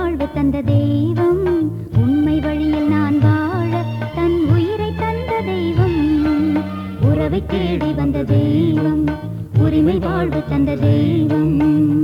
வாழ்வு தந்த தெய்வம் உண்மை வழியில் நான் வாழ தன் உயிரை தந்த தெய்வம் உறவை தேடி வந்த தெய்வம் உரிமை வாழ்வு தந்த தெய்வம்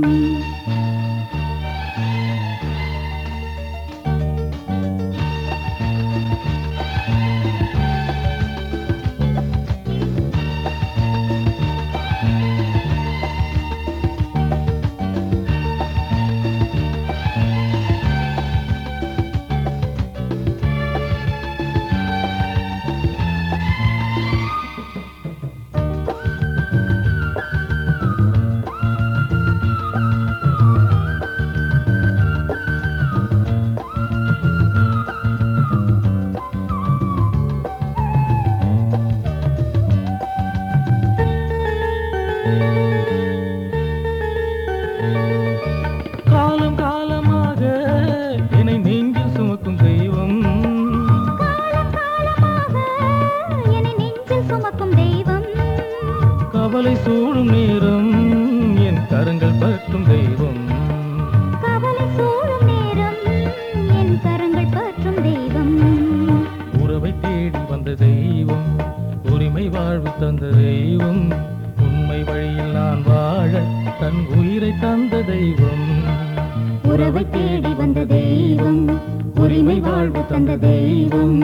காலம் காலமாக என்னை நெஞ்சில் சுமக்கும் தெய்வம் காலம் காலமாக என்னை நெஞ்சில் சுமக்கும் தெய்வம் கவலை சூழும் நேரம் என் கரங்கள் பற்றும் தெய்வம் கவலை சூழும் நேரம் என் கரங்கள் பற்றும் தெய்வம் உறவை தேடி வந்த தெய்வம் உரிமை வாழ்வு தந்த தெய்வம் உண்மை வழியில் நான் வாழ தன் உயிரை தந்த தெய்வம் உறவை தேடி வந்த தெய்வம் உரிமை வாழ்வு தந்த தெய்வம்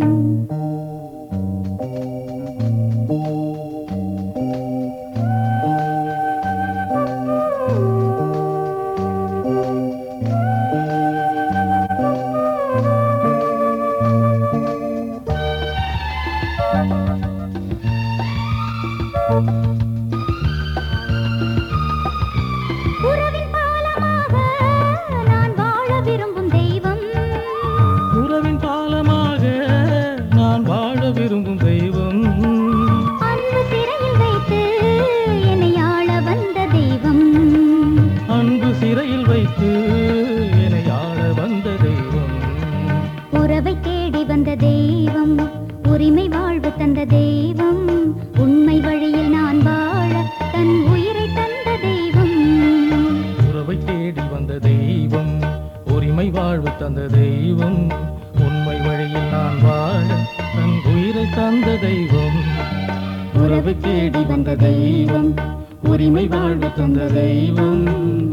உறவின் பாலமாக நான் வாழ விரும்பும் தெய்வம் உறவின் பாலமாக நான் வாழ விரும்பும் தெய்வம் அன்பு சிறையில் வைத்து என்னை ஆள வந்த தெய்வம் அன்பு சிறையில் வைத்து என்னை ஆள வந்த தெய்வம் உறவை தேடி வந்த தெய்வம் உரிமை வாழ்வு தந்த தெய்வம் உண்மை வழியில் நான் வாழ தன் உயிரை தந்த தெய்வம் உறவை தேடி வந்த தெய்வம் உரிமை வாழ்வு தந்த தெய்வம் உண்மை வழியில் நான் வாழ தன் உயிரை தந்த தெய்வம் உறவை தேடி வந்த தெய்வம் உரிமை வாழ்வு தந்த தெய்வம்